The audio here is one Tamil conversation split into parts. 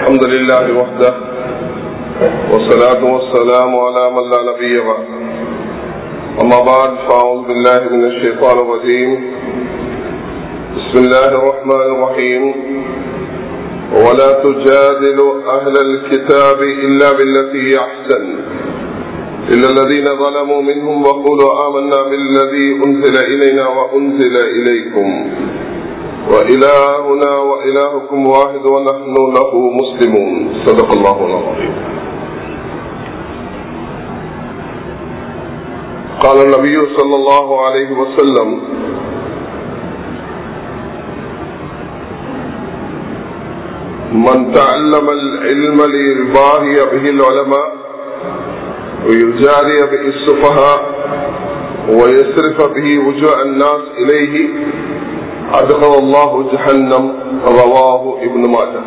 الحمد لله وحده والصلاة والسلام على من لا نبي بعد أما بعد فأعوذ بالله من الشيطان الرجيم بسم الله الرحمن الرحيم ولا تجادلوا أهل الكتاب إلا بالتي هي أحسن إلا الذين ظلموا منهم وقولوا آمنا بالذي أنزل إلينا وأنزل إليكم وإلهنا وإلهكم واحد ونحن له مسلمون صدق الله العظيم قال النبي صلى الله عليه وسلم من تعلم العلم ليباهي به العلماء ويجاري به السفهاء ويصرف به وجوه الناس إليه أدخل الله جهنم رواه ابن ماجه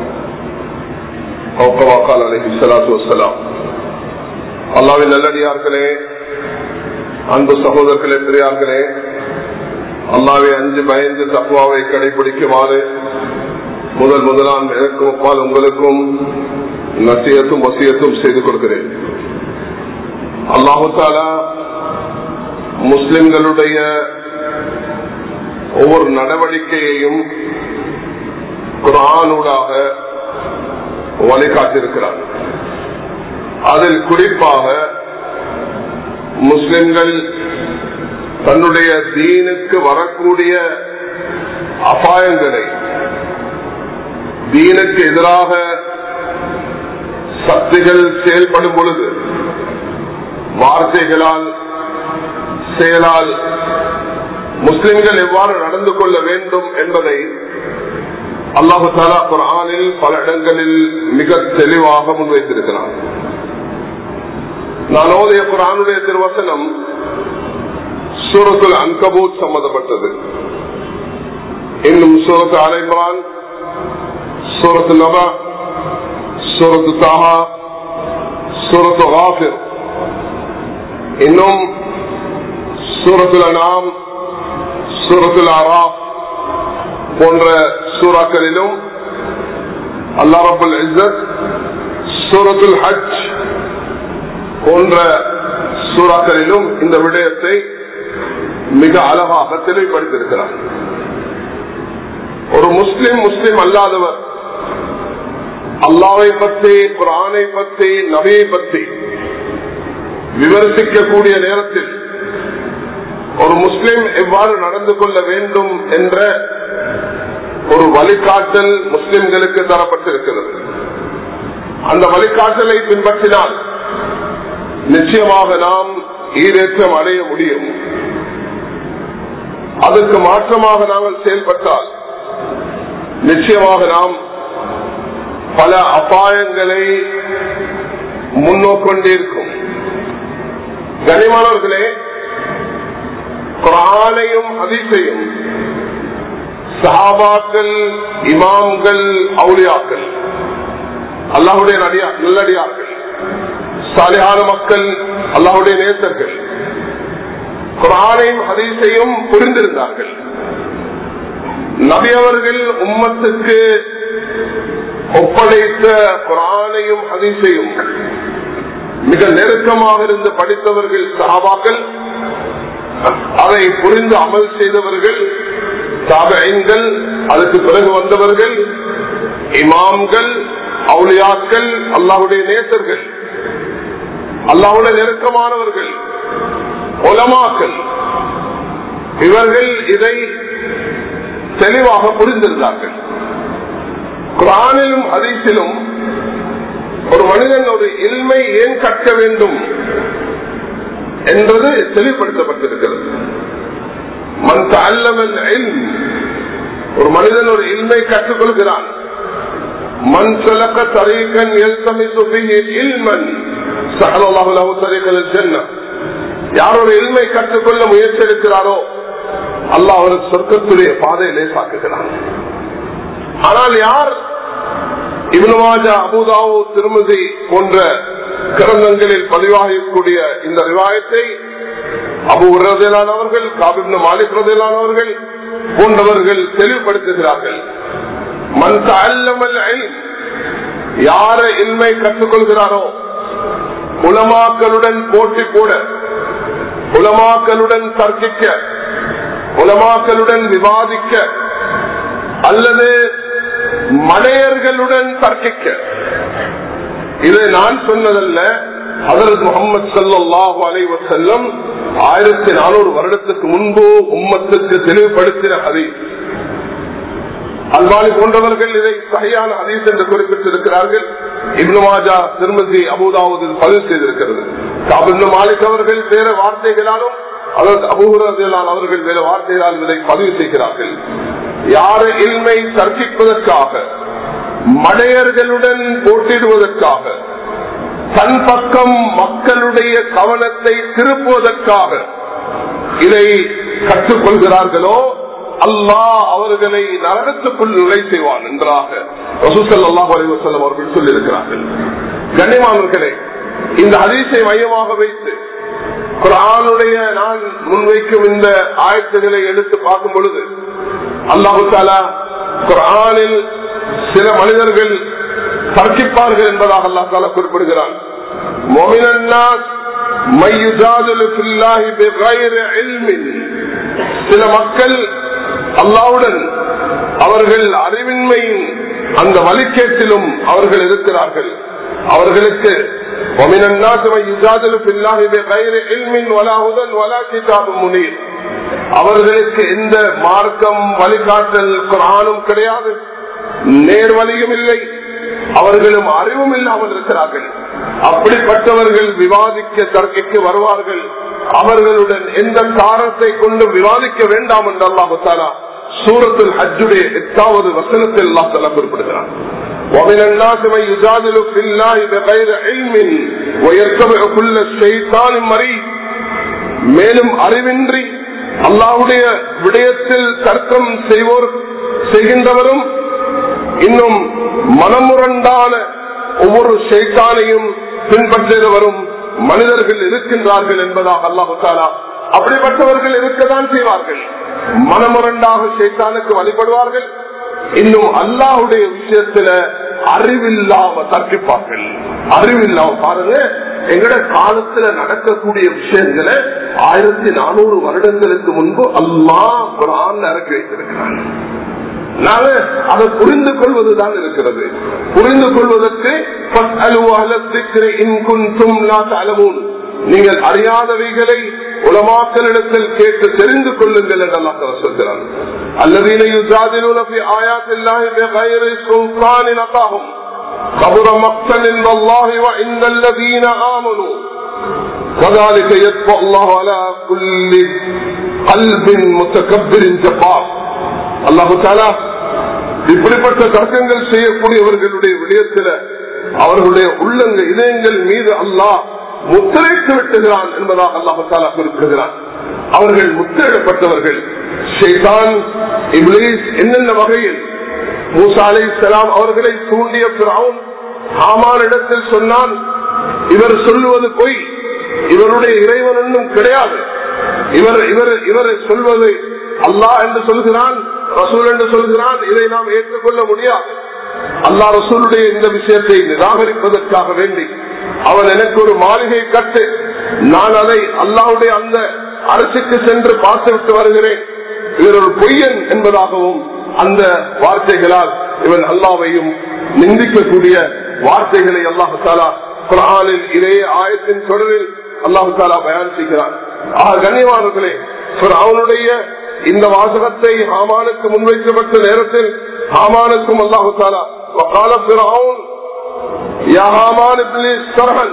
أو كما قال عليه الصلاة والسلام அல்லாவின் நல்லடியார்களே அன்பு சகோதரர்களே பெரியார்களே அல்லாவை அஞ்சு பயந்து தக்குவாவை கடைபிடிக்குமாறு முதல் முதலாம் எனக்கும் அப்பால் உங்களுக்கும் நசியத்தும் வசியத்தும் செய்து கொடுக்கிறேன் அல்லாஹு தாலா முஸ்லிம்களுடைய ஒவ்வொரு நடவடிக்கையையும் குரானூடாக வழிகாட்டிருக்கிறார் அதில் குறிப்பாக முஸ்லிம்கள் தன்னுடைய தீனுக்கு வரக்கூடிய அபாயங்களை தீனுக்கு எதிராக சக்திகள் செயல்படும் பொழுது வார்த்தைகளால் செயலால் முஸ்லிம்கள் எவ்வாறு நடந்து கொள்ள வேண்டும் என்பதை அல்லாஹு தாலா குரானில் பல இடங்களில் மிக தெளிவாக முன்வைத்திருக்கிறார் நான் ஓதிய குரானுடைய திருவசனம் சூரத்துல் அன்கபூத் சம்பந்தப்பட்டது இன்னும் சூரத்து அலைமான் சூரத்து நபா சூரத்து தாஹா சூரத்து ஹாஃபிர் இன்னும் சூரத்துல் அனாம் சூரத்துல் ஆராப் போன்ற சூறாக்களிலும் அல்லா ரபுல் இஸ்ஸத் சூரத்துல் ஹஜ் போன்ற சூறாக்களிலும் இந்த விடயத்தை மிக அழகாக தெளிவுபடுத்தியிருக்கிறார் ஒரு முஸ்லிம் முஸ்லிம் அல்லாதவர் அல்லாவை பற்றி குரானை பற்றி நபியை பற்றி விமர்சிக்கக்கூடிய நேரத்தில் ஒரு முஸ்லிம் எவ்வாறு நடந்து கொள்ள வேண்டும் என்ற ஒரு வழிகாட்டல் முஸ்லிம்களுக்கு தரப்பட்டிருக்கிறது அந்த வழிகாட்டலை பின்பற்றினால் நிச்சயமாக நாம் ஈரேற்றம் அடைய முடியும் அதற்கு மாற்றமாக நாங்கள் செயல்பட்டால் நிச்சயமாக நாம் பல அபாயங்களை முன்னோக்கொண்டிருக்கும் கனிமானவர்களே குரானையும் அதிசையும் சஹாபாக்கள் இமாம்கள் அவுளியாக்கள் அல்லாஹுடைய நல்லடியார்கள் சாலியான மக்கள் அல்லாஹுடைய நேசர்கள் குரானையும் ஹதீஸையும் புரிந்திருந்தார்கள் நபி அவர்கள் உம்மத்துக்கு ஒப்படைத்த குரானையும் ஹதீஸையும் மிக நெருக்கமாக இருந்து படித்தவர்கள் சஹாபாக்கள் அதை புரிந்து அமல் செய்தவர்கள் தாபைன்கள் அதுக்கு பிறகு வந்தவர்கள் இமாம்கள் அவுளியாக்கள் அல்லாஹுடைய நேசர்கள் அல்லாஹுடைய நெருக்கமானவர்கள் ஒலமாக்கள் இவர்கள் இதை தெளிவாக புரிந்திருந்தார்கள் குரானிலும் அதிசிலும் ஒரு மனிதன் ஒரு இல்மை ஏன் கற்க வேண்டும் என்பது தெளிவுபடுத்தப்பட்டிருக்கிறது மன் அல்லவன் ஒரு மனிதன் ஒரு இல்மை கற்றுக்கொள்கிறான் மண் சலக்க தரீகன் இல்மன் சகலாஹு தரீகல் சென்ன யார் ஒரு இல்மை கற்றுக்கொள்ள முயற்சி எடுக்கிறாரோ அல்லாஹ் அவருக்கு சொர்க்கத்துடைய பாதையிலே சாக்குகிறான் ஆனால் யார் இவனுமாஜா அபுதாவோ திருமதி போன்ற கிரந்தங்களில் பதிவாகக்கூடிய இந்த ரிவாயத்தை அபு ரதேலானவர்கள் காபிப்ன மாலிக் ரதேலானவர்கள் போன்றவர்கள் தெளிவுபடுத்துகிறார்கள் மண் அல்லமல் யார இல்மை கற்றுக்கொள்கிறாரோ உலமாக்களுடன் போட்டி போட உலமாக்களுடன் தர்க்கிக்க உலமாக்களுடன் விவாதிக்க அல்லது மடையர்களுடன் தர்க்கிக்க இது நான் சொன்னதல்ல ஹதரத் முகமது சல்லாஹு அலைவ செல்லம் ஆயிரத்தி நானூறு வருடத்துக்கு முன்பு உம்மத்துக்கு தெளிவுபடுத்தின ஹதீஸ் அல்பானி போன்றவர்கள் இதை சரியான ஹதீஸ் என்று குறிப்பிட்டிருக்கிறார்கள் இப்னு மாஜா திருமதி அபுதாவுது பதிவு செய்திருக்கிறது இப்னு மாலிக் அவர்கள் வேற வார்த்தைகளாலும் அதாவது அபூரான் அவர்கள் வேற வார்த்தைகளால் இதை பதிவு செய்கிறார்கள் யாரு இல்மை தர்க்கிப்பதற்காக மடையர்களுடன் போட்டிடுவதற்காக தன் பக்கம் மக்களுடைய கவனத்தை திருப்புவதற்காக இதை கற்றுக்கொள்கிறார்களோ அல்லாஹ் அவர்களை நரகத்துக்குள் நுழை செய்வான் என்றாக ரசூசல்லாஹ் அலிவசல்லம் அவர்கள் சொல்லியிருக்கிறார்கள் கண்ணியமானவர்களே இந்த அதிசை மையமாக வைத்து குரானுடைய நான் முன்வைக்கும் இந்த ஆயத்துகளை எடுத்து பார்க்கும் பொழுது அல்லாஹு தாலா குரானில் சில மனிதர்கள் தர்க்கிப்பார்கள் என்பதாக அல்லா தாலா குறிப்பிடுகிறான் சில மக்கள் அல்லாவுடன் அவர்கள் அறிவின்மையின் அந்த வலிக்கேட்டிலும் அவர்கள் இருக்கிறார்கள் அவர்களுக்கு அவர்களுக்கு எந்த மார்க்கம் வழிகாட்டல் குரானும் கிடையாது நேர்வழியும் இல்லை அவர்களும் அறிவும் இல்லாமல் இருக்கிறார்கள் அப்படிப்பட்டவர்கள் விவாதிக்க தர்க்கிக்கு வருவார்கள் அவர்களுடன் எந்த காரணத்தை கொண்டு விவாதிக்க வேண்டாம் என்று அல்லாஹு தாலா சூரத்தில் ஹஜ்ஜுடைய எட்டாவது வசனத்தில் அல்லா தலா குறிப்பிடுகிறார் ومن الناس من يجادل في الله بغير علم ويتبع كل شيطان مريض மேலும் அறிவின்றி அல்லாவுடைய விடயத்தில் தர்க்கம் செய்வோர் செய்கின்றவரும் இன்னும் மனமுரண்டான ஒவ்வொரு ஷைத்தானையும் பின்பற்றுகிறவரும் மனிதர்கள் இருக்கின்றார்கள் என்பதாக அல்லாஹு தாலா அப்படிப்பட்டவர்கள் இருக்கத்தான் செய்வார்கள் மனமுரண்டாக ஷைத்தானுக்கு வழிபடுவார்கள் இன்னும் அல்லாஹுடைய விஷயத்துல அறிவில்லாம தர்க்கிப்பார்கள் அறிவில்லாம பாருங்க எங்கட காலத்துல நடக்கக்கூடிய விஷயங்களை ஆயிரத்தி நானூறு வருடங்களுக்கு முன்பு அல்லாஹ் குரான் இறக்கி வைத்திருக்கிறாங்க நாங்க அதை புரிந்து கொள்வதுதான் இருக்கிறது புரிந்து கொள்வதற்கு நீங்கள் அறியாதவைகளை உலமாக்களிடத்தில் கேட்டு தெரிந்து கொள்ளுங்கள் என்று அல்லாஹ் சொல்கிறார் الذين يجادلون في آيات الله بغير سلطان أتاهم كبر مقتا عند الله وعند الذين آمنوا وذلك يطبع الله على كل قلب متكبر جبار அல்லாஹு தாலா இப்படிப்பட்ட தர்க்கங்கள் செய்யக்கூடியவர்களுடைய விடயத்தில அவர்களுடைய உள்ளங்க இதயங்கள் மீது அல்லாஹ் முத்திரைத்து விட்டுகிறான் என்பதாக அல்லாஹு தாலா குறிப்பிடுகிறான் அவர்கள் முத்திரிடப்பட்டவர்கள் ஷேதான் இப்ளீஸ் என்னென்ன வகையில் மூசா அலை சலாம் அவர்களை தூண்டிய பிராவுன் ஆமானிடத்தில் சொன்னான் இவர் சொல்லுவது பொய் இவருடைய இறைவன் ஒன்றும் கிடையாது இவர் இவர் இவர் சொல்வது அல்லாஹ் என்று சொல்கிறான் ரசூல் என்று சொல்கிறான் இதை நாம் ஏற்றுக்கொள்ள முடியாது அல்லா ரசூலுடைய இந்த விஷயத்தை நிராகரிப்பதற்காக வேண்டி அவன் எனக்கு ஒரு மாளிகை கட்டு நான் அதை அல்லாவுடைய அந்த அரசுக்கு சென்று பார்த்துவிட்டு வருகிறேன் இவர் ஒரு பொய்யன் என்பதாகவும் அந்த வார்த்தைகளால் இவன் அல்லாவையும் நிந்திக்கக்கூடிய வார்த்தைகளை அல்லாஹு தாலா குரானில் இதே ஆயத்தின் தொடரில் அல்லாஹு தாலா பயன் செய்கிறான் ஆக கண்ணியமானவர்களே அவனுடைய இந்த வாசகத்தை ஹாமானுக்கு முன்வைக்கப்பட்ட நேரத்தில் ஹாமானுக்கும் அல்லாஹு தாலா وقال فرعون يا هامان ابن لي سرحا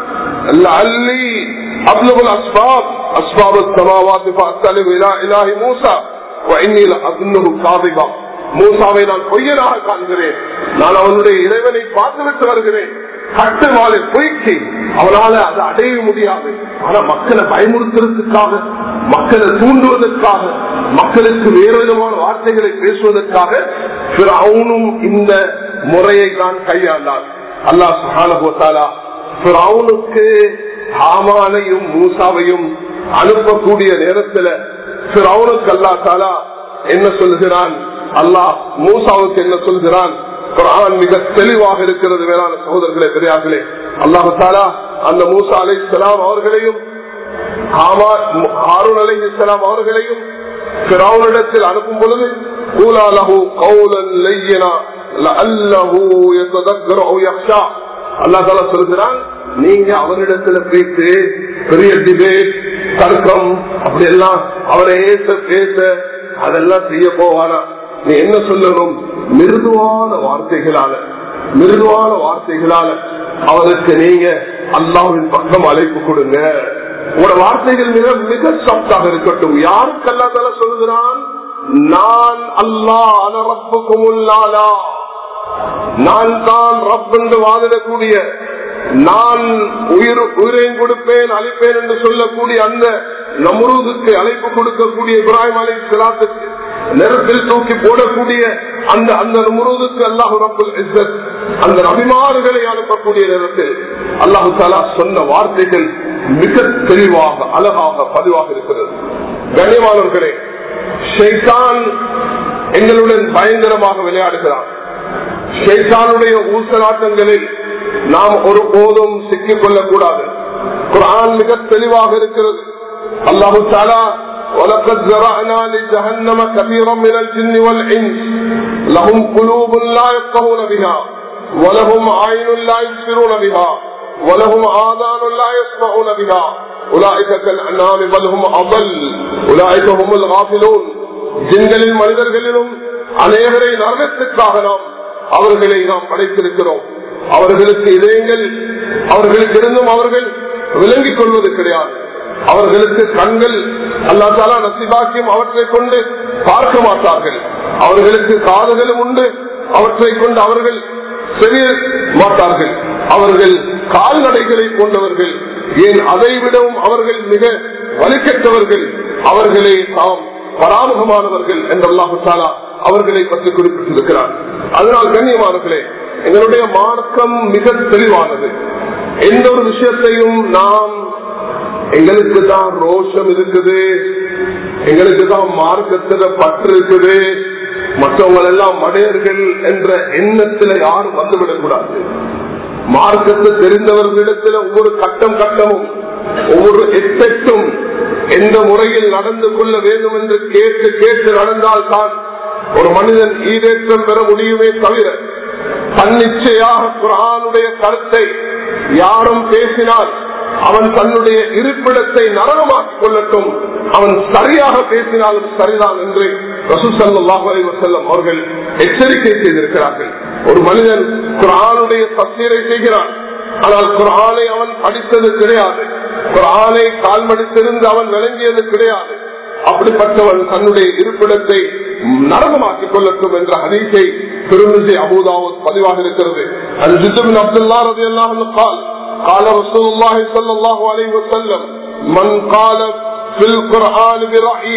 لعلي ابلغ الاسباب اسباب السماوات فاطلع الى اله موسى واني لاظنه كاذبا மூசாவை நான் பொய்யனாக காண்கிறேன் நான் அவனுடைய இறைவனை பார்த்துவிட்டு வருகிறேன் கட்டு மாலை பொய்க்கு அவனால அதை அடைய முடியாது ஆனா மக்களை பயமுறுத்துறதுக்காக மக்களை தூண்டுவதற்காக மக்களுக்கு வேறு விதமான வார்த்தைகளை பேசுவதற்காக அவனும் இந்த முறையை தான் கையாண்டான் அல்லாஹ் சுஹானா அவனுக்கு ஹாமானையும் மூசாவையும் அனுப்பக்கூடிய நேரத்துல அவனுக்கு அல்லா தாலா என்ன சொல்கிறான் அல்லாஹ் மூசாவுக்கு என்ன சொல்கிறான் குரான் மிக தெளிவாக இருக்கிறது வேளாண் சகோதரர்களே பெரியார்களே அல்லாஹு தாலா அந்த மூசா அலை இஸ்லாம் அவர்களையும் ஹாரூன் அலை இஸ்லாம் அவர்களையும் பிராவனிடத்தில் அனுப்பும் பொழுது கூலாலஹு கௌலன் லையனா லஅல்லஹு யததக்கரு அவ் யக்ஷா அல்லாஹ் தாலா சொல்கிறான் நீங்க அவரிடத்துல பேசி பெரிய டிபேட் தர்க்கம் அப்படி எல்லாம் அவரை ஏச பேச அதெல்லாம் செய்ய போவானா நீ என்ன சொல்லணும் மிருதுவான வார்த்தைகளால மிருதுவான வார்த்தைகளால அவருக்கு நீங்க அல்லாவின் பக்கம் அழைப்பு கொடுங்க உங்களோட வார்த்தைகள் மிக மிக சாப்டாக இருக்கட்டும் யாருக்கு அல்லா தலா சொல்லுகிறான் நான் அல்லாஹ் அனரப்புக்கும் உள்ளாலா நான் தான் ரப் என்று வாதிடக்கூடிய நான் உயிர் உயிரையும் கொடுப்பேன் அழிப்பேன் என்று சொல்லக்கூடிய அந்த நம்ரூதுக்கு அழைப்பு கொடுக்கக்கூடிய இப்ராஹிம் அலி சிலாத்துக்கு நெருப்பில் தூக்கி போடக்கூடிய அந்த அந்த நம்ரூதுக்கு அல்லாஹு ரப்புல் இஸ்ஸத் அந்த நபிமார்களை அனுப்பக்கூடிய நேரத்தில் அல்லாஹு தாலா சொன்ன வார்த்தைகள் மிக தெளிவாக அழகாக பதிவாக இருக்கிறது கண்ணியமானவர்களே ஷைதான் எங்களுடன் பயங்கரமாக விளையாடுகிறான் ஷைத்தானுடைய ஊசலாட்டங்களில் நாம் ஒரு போதும் சிக்கிக் கொள்ளக்கூடாது குரான் மிக தெளிவாக இருக்கிறது அல்லாஹு தாலா ولقد زرعنا لجهنم كثيرا من الجن والانس لهم قلوب لا يفقهون بها ولهم عين لا يبصرون بها ولهم آذان لا يسمعون بها أولئك كالأنعام بل هم أضل أولئك هم الغافلون ஜின்களில் மனிதர்களிலும் அநேகரை நரகத்திற்காக நாம் அவர்களை நாம் படைத்திருக்கிறோம் அவர்களுக்கு இதயங்கள் அவர்களுக்கு இருந்தும் அவர்கள் விளங்கிக் கொள்வது கிடையாது அவர்களுக்கு கண்கள் அல்லா தாலா நசிபாக்கியம் அவற்றை கொண்டு பார்க்க மாட்டார்கள் அவர்களுக்கு காதுகளும் உண்டு அவற்றை கொண்டு அவர்கள் செவிய மாட்டார்கள் அவர்கள் கால்நடைகளை கொண்டவர்கள் ஏன் அதை விடவும் அவர்கள் மிக வலிக்கற்றவர்கள் அவர்களை தாம் பராமுகமானவர்கள் என்றல்லாஹு தாலா அவர்களை பற்றி குறிப்பிட்டிருக்கிறார் அதனால் கண்ணியமானவர்களே எங்களுடைய மார்க்கம் மிக தெளிவானது எந்த ஒரு விஷயத்தையும் நாம் எங்களுக்கு தான் ரோஷம் இருக்குது எங்களுக்கு தான் மார்க்கத்துல பற்று இருக்குது மற்றவங்க எல்லாம் மடையர்கள் என்ற எண்ணத்துல யாரும் வந்துவிடக் கூடாது மார்க்கத்தை தெரிந்தவர்களிடத்துல ஒவ்வொரு கட்டம் கட்டமும் ஒவ்வொரு எத்தெட்டும் எந்த முறையில் நடந்து கொள்ள வேண்டும் என்று கேட்டு கேட்டு நடந்தால் தான் ஒரு மனிதன் ஈடேற்றம் பெற முடியுமே தவிர தன்னிச்சையாக குரானுடைய கருத்தை யாரும் பேசினால் அவன் தன்னுடைய இருப்பிடத்தை நரகமாக்கிக் கொள்ளட்டும் அவன் சரியாக பேசினாலும் சரிதான் என்று ரசூசல்லாஹு அலைஹி வஸல்லம் அவர்கள் எச்சரிக்கை செய்திருக்கிறார்கள் ஒரு மனிதன் குரானுடைய தஸ்தீரை செய்கிறான் ஆனால் குரானை அவன் படித்தது கிடையாது குரானை கால்மடித்திருந்து அவன் விளங்கியது கிடையாது அப்படிப்பட்டவன் தன்னுடைய இருப்பிடத்தை நரகமாக்கிக் கொள்ளட்டும் என்ற ஹதீஸை திருமிசை அபுதாவத் பதிவாக இருக்கிறது அது ஜித்துபின் அப்துல்லா ரதி அல்லாஹ் கால் قال رسول الله صلى الله عليه وسلم من قال في القرآن برأيه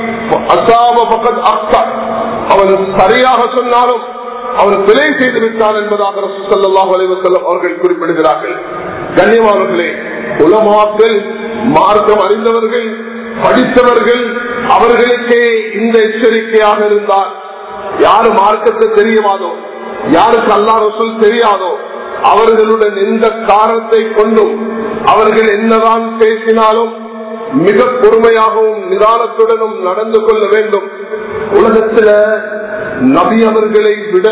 أصاب فقد أخطأ அவன் சரியாக சொன்னாலும் அவன் பிழை செய்து விட்டான் என்பதாக ரசூசல்லாஹு அலைவசல்லம் அவர்கள் குறிப்பிடுகிறார்கள் கண்ணியமானவர்களே உலமாக்கள் மார்க்கம் அறிந்தவர்கள் படித்தவர்கள் அவர்களுக்கே இந்த எச்சரிக்கையாக இருந்தால் யாரு மார்க்கத்தை தெரியாதோ யாருக்கு அல்லா ரசூல் தெரியாதோ அவர்களுடன் எந்த காரணத்தை கொண்டும் அவர்கள் என்னதான் பேசினாலும் மிக பொறுமையாகவும் நிதானத்துடனும் நடந்து கொள்ள வேண்டும் உலகத்துல நபி அவர்களை விட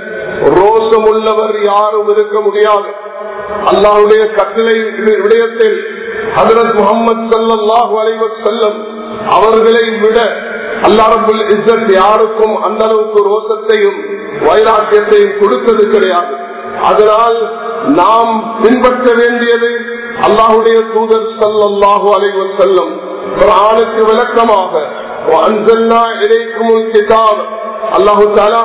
ரோசம் உள்ளவர் யாரும் இருக்க முடியாது அல்லாவுடைய கட்டளை விடயத்தில் ஹதரத் முகமது சல்லாஹூ அலைவத் செல்லம் அவர்களை விட அல்லாரபுல் இஸ்ஸத் யாருக்கும் அந்த அளவுக்கு ரோசத்தையும் வைராக்கியத்தையும் கொடுத்தது கிடையாது அதனால் நாம் பின்பற்ற வேண்டியது அல்லாஹுடைய தூதர் சல்லாஹூ அலைவத் செல்லம் குரானுக்கு விளக்கமாக இடைக்கும் கிதாப் அல்லாஹு தாலா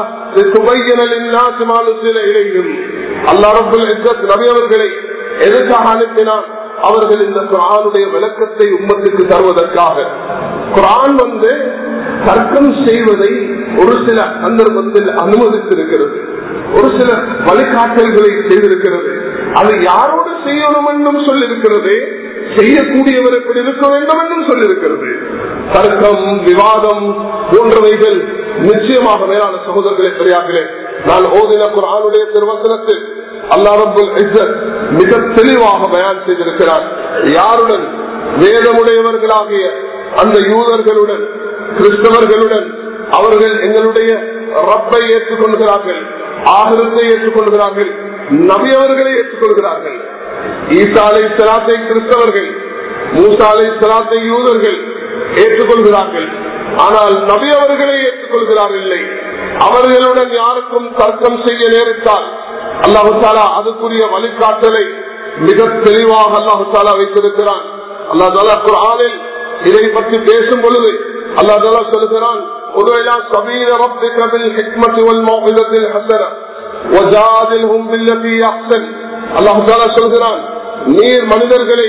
அவர்களை எதற்காக அனுப்பினார் அவர்கள் இந்த குரானுடைய விளக்கத்தை உம்மத்துக்கு தருவதற்காக குரான் வந்து தர்க்கம் செய்வதை ஒரு சில சந்தர்ப்பத்தில் அனுமதித்திருக்கிறது ஒரு சில வழிகாட்டல்களை செய்திருக்கிறது அது யாரோடு செய்யணும் என்றும் சொல்லிருக்கிறது செய்யக்கூடியவர் எப்படி இருக்க வேண்டும் என்றும் சொல்லிருக்கிறது தர்க்கம் விவாதம் போன்றவைகள் நிச்சயமாக மேலான சகோதரர்களே பெரியார்களே நான் ஓதின குரானுடைய திருவசனத்தில் அல்லா ரபுல் இஸ்ஸத் மிக தெளிவாக பயான் செய்திருக்கிறார் யாருடன் வேதமுடையவர்களாகிய அந்த யூதர்களுடன் கிறிஸ்தவர்களுடன் அவர்கள் எங்களுடைய ரப்பை ஏற்றுக்கொள்கிறார்கள் ஆகிரத்தை ஏற்றுக்கொள்கிறார்கள் நபியவர்களை ஏற்றுக்கொள்கிறார்கள் ஈசாலை சலாத்தை கிறிஸ்தவர்கள் மூசாலை சலாத்தை யூதர்கள் ஏற்றுக்கொள்கிறார்கள் ஆனால் நபி அவர்களை ஏற்றுக்கொள்கிறார் இல்லை அவர்களுடன் யாருக்கும் தர்க்கம் செய்ய நேரிட்டால் அல்லாஹு தாலா அதுக்குரிய வழிகாட்டலை மிக தெளிவாக அல்லாஹு தாலா வைத்திருக்கிறான் அல்லா தாலா குரானில் இதை பற்றி பேசும் பொழுது அல்லா தாலா சொல்கிறான் ஒருவேளா சபீர ربك بالحكمة والموعظة الحسنة وجادلهم بالتي أحسن அல்லாஹு தாலா சொல்கிறான் நீர் மனிதர்களை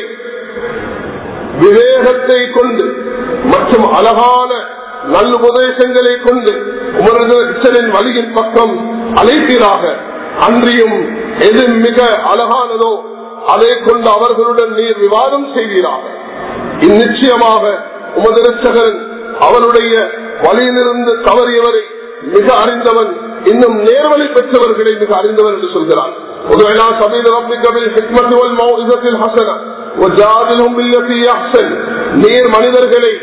விவேகத்தை கொண்டு மற்றும் அழகான நல்ல உபதேசங்களை கொண்டு உமர்களின் வழியின் பக்கம் அழைப்பீராக அன்றியும் எது மிக அழகானதோ அதை கொண்டு அவர்களுடன் நீர் விவாதம் செய்வீராக இந்நிச்சயமாக உமதரசகன் அவருடைய வழியிலிருந்து தவறியவரை மிக அறிந்தவன் இன்னும் நேர்வழி பெற்றவர்களை மிக அறிந்தவன் என்று சொல்கிறான் ஒருவேளா சபீல ரப்பிகபில் ஹிக்மத் வல் மௌஇஸத்தில் ஹஸன வஜாதிலும் பில்லதி அஹ்சன் நீர் மனிதர்களை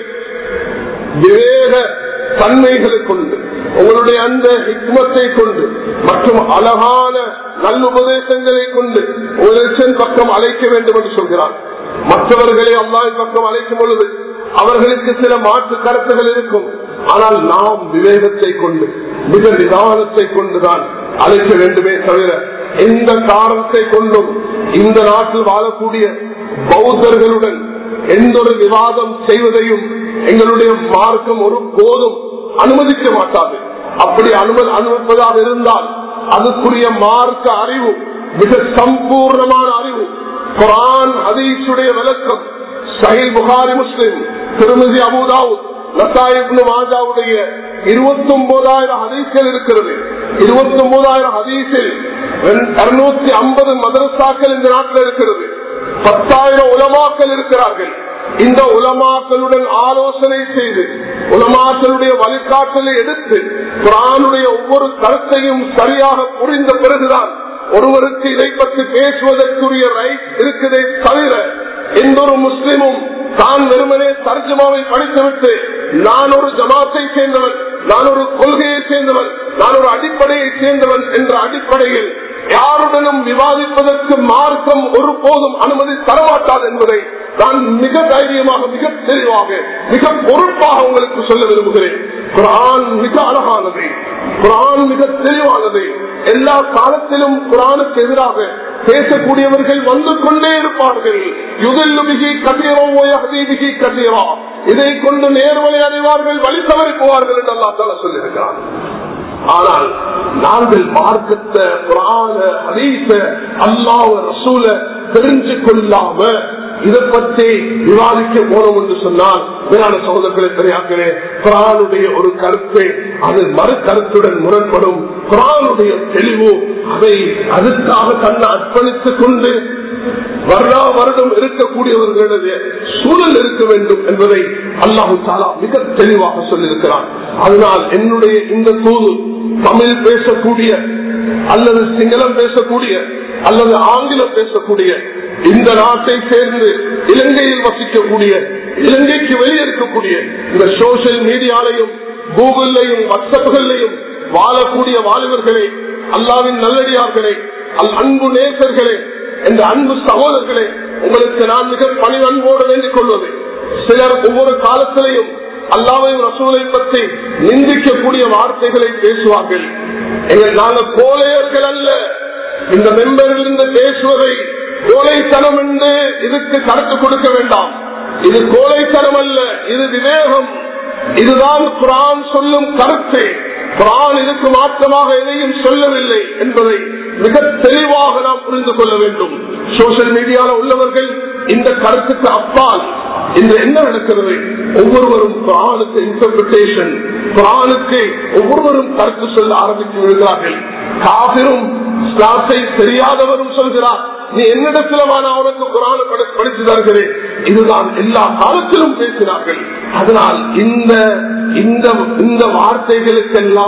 விவேக தன்மைகளை கொண்டு உங்களுடைய அந்த ஹிக்மத்தை கொண்டு மற்றும் அழகான நல்லுபதேசங்களை கொண்டு உங்களின் பக்கம் அழைக்க வேண்டும் என்று சொல்கிறான் மற்றவர்களை அல்லாவின் பக்கம் அழைக்கும் பொழுது அவர்களுக்கு சில மாற்று கருத்துகள் இருக்கும் ஆனால் நாம் விவேகத்தை கொண்டு மிக நிதானத்தை கொண்டுதான் அழைக்க வேண்டுமே தவிர எந்த காரணத்தை கொண்டும் இந்த நாட்டில் வாழக்கூடிய பௌத்தர்களுடன் எந்த ஒரு விவாதம் செய்வதையும் எங்களுடைய மார்க்கம் ஒரு போதும் அனுமதிக்க மாட்டாது அப்படி அனுமதி அனுமதிப்பதாக இருந்தால் அதுக்குரிய மார்க்க அறிவு மிக சம்பூர்ணமான அறிவு குரான் ஹதீஸுடைய விளக்கம் சஹில் புகாரி முஸ்லிம் திருமதி அபுதாவுத் லத்தாயிப்னு மாஜாவுடைய இருபத்தி ஒன்பதாயிரம் ஹதீஸ்கள் இருக்கிறது இருபத்தி ஒன்பதாயிரம் ஹதீஸில் இருநூத்தி ஐம்பது மதரசாக்கள் இந்த நாட்டில் இருக்கிறது பத்தாயிரம் உலமாக்கள் இருக்கிறார்கள் இந்த உலமாக்களுடன் ஆலோசனை செய்து உலமாக்களுடைய வழிகாட்டலை எடுத்து குரானுடைய ஒவ்வொரு கருத்தையும் சரியாக புரிந்த பிறகுதான் ஒருவருக்கு இதை பற்றி பேசுவதற்குரிய ரைட் இருக்குதே தவிர எந்த ஒரு முஸ்லிமும் தான் வெறுமனே தர்ஜமாவை படித்துவிட்டு நான் ஒரு ஜமாத்தை சேர்ந்தவன் நான் ஒரு கொள்கையை சேர்ந்தவன் நான் ஒரு அடிப்படையை சேர்ந்தவன் என்ற அடிப்படையில் யாருடனும் விவாதிப்பதற்கு மார்க்கம் ஒருபோதும் அனுமதி தரமாட்டாது என்பதை நான் மிக தைரியமாக மிக தெளிவாக மிக பொறுப்பாக உங்களுக்கு சொல்ல விரும்புகிறேன் குரான் மிக அழகானது குரான் மிக தெளிவானது எல்லா காலத்திலும் குரானுக்கு எதிராக பேசக்கூடியவர்கள் வந்து கொண்டே இருப்பார்கள் யுதல்லு மிகி கதீரோ மிகி கதீரா இதை கொண்டு நேர்வழி அடைவார்கள் வழி தவறி போவார்கள் என்று அல்லா தால சொல்லியிருக்கிறார் ஆனால் நாங்கள் மார்க்கத்தை புராண ஹதீச அல்லாவ ரசூல தெரிஞ்சு கொள்ளாம இதை பற்றி விவாதிக்க போனோம் என்று சொன்னால் மேலான சகோதரர்களை தெரியாக்கிறேன் குரானுடைய ஒரு கருத்து அது மறு கருத்துடன் முரண்படும் குரானுடைய தெளிவு அதை அதுக்காக தன்னை அர்ப்பணித்துக் கொண்டு வருடா வருடம் இருக்கக்கூடியவர்களுடைய சூழல் இருக்க வேண்டும் என்பதை அல்லாஹு தாலா மிக தெளிவாக சொல்லியிருக்கிறான் அதனால் என்னுடைய இந்த தூது தமிழ் பேசக்கூடிய அல்லது சிங்களம் பேசக்கூடிய அல்லது ஆங்கிலம் பேசக்கூடிய இந்த நாட்டை சேர்ந்து இலங்கையில் வசிக்கக்கூடிய இலங்கைக்கு வெளியே இருக்கக்கூடிய இந்த சோசியல் மீடியாலையும் கூகுள்லையும் வாட்ஸ்அப்புகளையும் வாழக்கூடிய வாலிபர்களே அல்லாவின் நல்லடியார்களே அல் அன்பு நேசர்களே என்ற அன்பு சகோதரர்களே உங்களுக்கு நான் மிக பணி அன்போடு வேண்டிக் கொள்வது சிலர் ஒவ்வொரு காலத்திலையும் அல்லாவையும் ரசூலை பற்றி நிந்திக்கக்கூடிய வார்த்தைகளை பேசுவார்கள் எங்கள் நாங்கள் கோலையர்கள் அல்ல இந்த மெம்பர்கள் இருந்து பேசுவதை கோலைத்தனம் என்று இதுக்கு கருத்து கொடுக்க வேண்டாம் இது கோலைத்தனம் அல்ல இது விவேகம் இதுதான் குரான் சொல்லும் கருத்து குரான் இதுக்கு மாற்றமாக எதையும் சொல்லவில்லை என்பதை மிக தெளிவாக நாம் புரிந்து கொள்ள வேண்டும் சோசியல் மீடியால உள்ளவர்கள் இந்த கருத்துக்கு அப்பால் இன்று என்ன நடக்கிறது ஒவ்வொருவரும் குரானுக்கு இன்டர்பிரிட்டேஷன் குரானுக்கு ஒவ்வொருவரும் கருத்து சொல்ல ஆரம்பித்து விடுகிறார்கள் காபிரும் இஸ்லாத்தை தெரியாதவரும் சொல்கிறார் நீ என்னிடத்துல நான் உனக்கு குரான படித்து தருகிறேன் இதுதான் எல்லா காலத்திலும் பேசினார்கள் அதனால் இந்த இந்த இந்த வார்த்தைகளுக்கெல்லாம்